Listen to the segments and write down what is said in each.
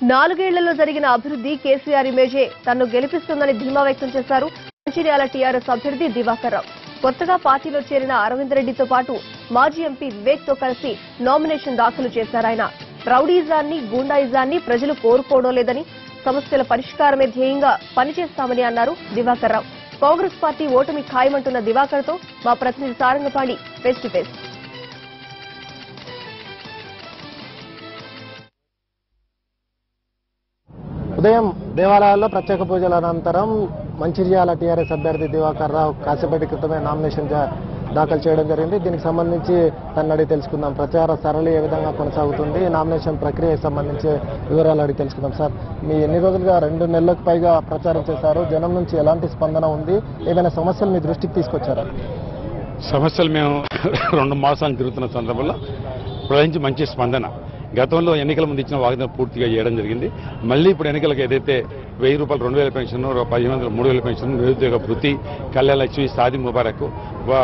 నాలుగేళ్లలో జరిగిన అభివృద్ధి కేసీఆర్ ఇమేజే తన్ను గెలిపిస్తుందని ధీమా వ్యక్తం చేశారు మంచిర్యాల టీఆర్ఎస్ అభ్యర్థి దివాకర్ రావు కొత్తగా పార్టీలో చేరిన అరవింద్ రెడ్డితో పాటు మాజీ ఎంపీ వివేక్ తో కలిసి నామినేషన్ దాఖలు చేశారాయన రౌడీజాన్ని గూండాయిజాన్ని ప్రజలు కోరుకోవడం లేదని సమస్యల పరిష్కారమే ధ్యేయంగా పనిచేస్తామని అన్నారు దివాకర్ రావు కాంగ్రెస్ పార్టీ ఓటమి ఖాయమంటున్న దివాకర్ తో మా ప్రతినిధి సారంగపాణి ఫేస్ టు ఫేస్ ఉదయం దేవాలయాల్లో ప్రత్యేక పూజల అనంతరం మంచిర్యాల టీఆర్ఎస్ అభ్యర్థి దివాకర్ రావు కాసేపటి క్రితమే నామినేషన్ జా- దాఖలు చేయడం జరిగింది దీనికి సంబంధించి తను అడిగి తెలుసుకుందాం ప్రచార సరళి ఏ విధంగా కొనసాగుతుంది నామినేషన్ ప్రక్రియకు సంబంధించి వివరాలు అడిగి తెలుసుకుందాం సార్ మీ ఎన్ని రోజులుగా రెండు నెలలకు పైగా ప్రచారం చేశారు జనం నుంచి ఎలాంటి స్పందన ఉంది ఏదైనా సమస్యలు మీ దృష్టికి తీసుకొచ్చారా సమస్యలు మేము రెండు మాసాలు తిరుగుతున్న సందర్భంలో ప్రజల నుంచి మంచి స్పందన గతంలో ఎన్నికల ముందు ఇచ్చిన వాగ్దానం పూర్తిగా చేయడం జరిగింది మళ్ళీ ఇప్పుడు ఎన్నికలకు ఏదైతే వెయ్యి రూపాయలు రెండు వేల పెన్షన్ పదిహేను వందల మూడు వేల పెన్షన్ నిరుద్యోగ వృత్తి కళ్యాణ లక్ష్మి సాది ముబారక్ వా-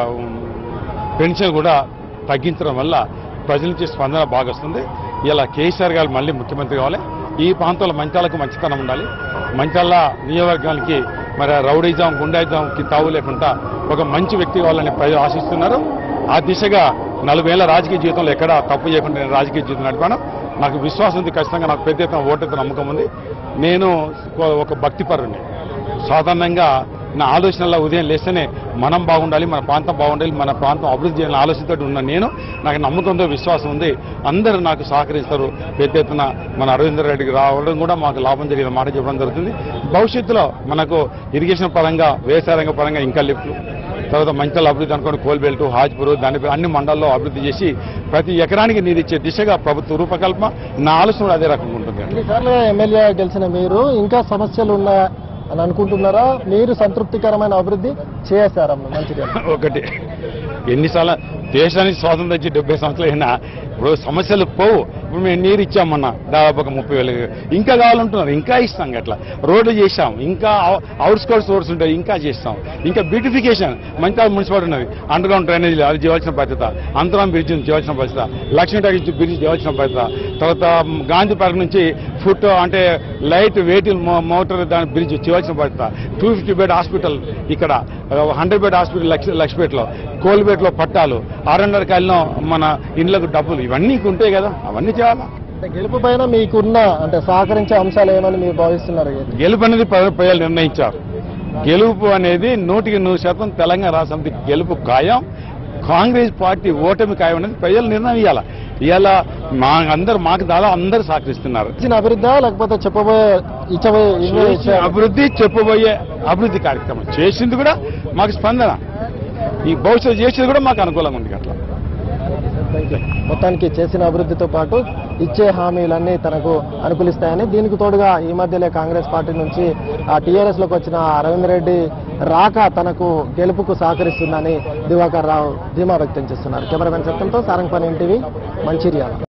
పెన్షన్ కూడా తగ్గించడం వల్ల ప్రజల నుంచి స్పందన బాగా వస్తుంది ఇలా కేసీఆర్ గారు మళ్ళీ ముఖ్యమంత్రి కావాలి ఈ ప్రాంతంలో మంచాలకు మంచితనం ఉండాలి మంచాల నియోజకవర్గానికి మరి రౌడీజం గుండాయిజంకి తావు లేకుండా ఒక మంచి వ్యక్తి కావాలని ప్రజలు ఆశిస్తున్నారు ఆ దిశగా నలభై ఏళ్ల రాజకీయ జీవితంలో ఎక్కడ తప్పు చేయకుండా నేను రాజకీయ జీవితం నడిపాను నాకు విశ్వాసం ఉంది ఖచ్చితంగా నాకు పెద్ద ఎత్తున ఓటెత్తున నమ్మకం ఉంది నేను ఒక భక్తిపరుని సాధారణంగా నా ఆలోచనలో ఉదయం లేస్తేనే మనం బాగుండాలి మన ప్రాంతం బాగుండాలి మన ప్రాంతం అభివృద్ధి చేయాలని ఆలోచనతో ఉన్న నేను నాకు నమ్మకంతో విశ్వాసం ఉంది అందరూ నాకు సహకరిస్తారు పెద్ద ఎత్తున మన అరవిందర్ రెడ్డికి రావడం కూడా మాకు లాభం జరిగిన మాట చెప్పడం జరుగుతుంది భవిష్యత్తులో మనకు ఇరిగేషన్ పరంగా వ్యవసాయ రంగ పరంగా ఇంకా లిఫ్ట్లు తర్వాత మంచాల అభివృద్ధి అనుకోండి కోల్బెల్ట్ హాజ్పూర్ దాని అన్ని మండలాల్లో అభివృద్ధి చేసి ప్రతి ఎకరానికి నీరు ఇచ్చే దిశగా ప్రభుత్వ రూపకల్పన నా ఆలోచన కూడా అదే రకంగా ఉంటుంది ఎన్నిసార్లు ఎమ్మెల్యే గెలిచిన మీరు ఇంకా సమస్యలు ఉన్నాయా అని అనుకుంటున్నారా మీరు సంతృప్తికరమైన అభివృద్ధి చేశారా మంచిర్యాల ఒకటి ఎన్నిసార్లు దేశానికి స్వాతంత్రం వచ్చి డెబ్బై సంవత్సరాలు అయినా ఇప్పుడు సమస్యలు పోవు ఇప్పుడు మేము నీరు ఇచ్చామన్నా దాదాపు ఒక ముప్పై వేలు ఇంకా కావాలంటున్నారు ఇంకా ఇస్తాం అట్లా రోడ్లు చేశాం ఇంకా అవుట్స్కర్ట్స్ రోడ్స్ ఉంటాయి ఇంకా చేస్తాం ఇంకా బ్యూటిఫికేషన్ మంచి మున్సిపాలిటీ ఉన్నది అండర్ గ్రౌండ్ డ్రైనేజ్ అది చేయాల్సిన బాధ్యత అంతరం బ్రిడ్జ్ చేయాల్సిన బాధ్యత లక్ష్మీ టాకీ బ్రిడ్జ్ చేయాల్సిన బాధ్యత తర్వాత గాంధీ పార్క్ నుంచి ఫుట్ అంటే లైట్ వెయిటింగ్ మోటార్ దాని బ్రిడ్జ్ చేయాల్సిన బాధ్యత టూ ఫిఫ్టీ బెడ్ హాస్పిటల్ ఇక్కడ హండ్రెడ్ బెడ్ హాస్పిటల్ లక్ష లక్ష్మీపేటలో కోల్బేట్లో పట్టాలు ఆరున్నర కాలిలో మన ఇండ్లకు డబ్బులు ఇవన్నీ ఉంటాయి కదా అవన్నీ చేయాలా అంటే గెలుపు పైన మీకున్న అంటే సహకరించే అంశాలు ఏమని మీరు భావిస్తున్నారు గెలుపు అనేది ప్ర- ప్రజలు నిర్ణయించారు గెలుపు అనేది నూటికి నూరు శాతం తెలంగాణ రాష్ట్ర సమితి గెలుపు ఖాయం కాంగ్రెస్ పార్టీ ఓటమి ఖాయం అనేది ప్రజలు నిర్ణయం ఇవ్వాలి ఇవాళ మా అందరు మాకు దాదాపు అందరూ సహకరిస్తున్నారు ఇచ్చిన అభివృద్ధి లేకపోతే చెప్పబోయే ఇచ్చబోయే ఇవే చేసిన అభివృద్ధి చెప్పబోయే అభివృద్ధి కార్యక్రమం చేసింది కూడా మాకు స్పందన ఈ భవిష్యత్తు చేసేది కూడా మాకు అనుకూలంగా ఉంది అట్లా మొత్తానికి చేసిన అభివృద్ధితో పాటు ఇచ్చే హామీలన్నీ తనకు అనుకూలిస్తాయని దీనికి తోడుగా ఈ మధ్యలో కాంగ్రెస్ పార్టీ నుంచి ఆ టీఆర్ఎస్ లోకి వచ్చిన అరవింద్ రెడ్డి రాక తనకు గెలుపుకు సహకరిస్తుందని దివాకర్ రావు ధీమా వ్యక్తం చేస్తున్నారు కెమెరామెన్ సత్యంతో సారంగపని ఎన్టీవీ మంచిర్యాల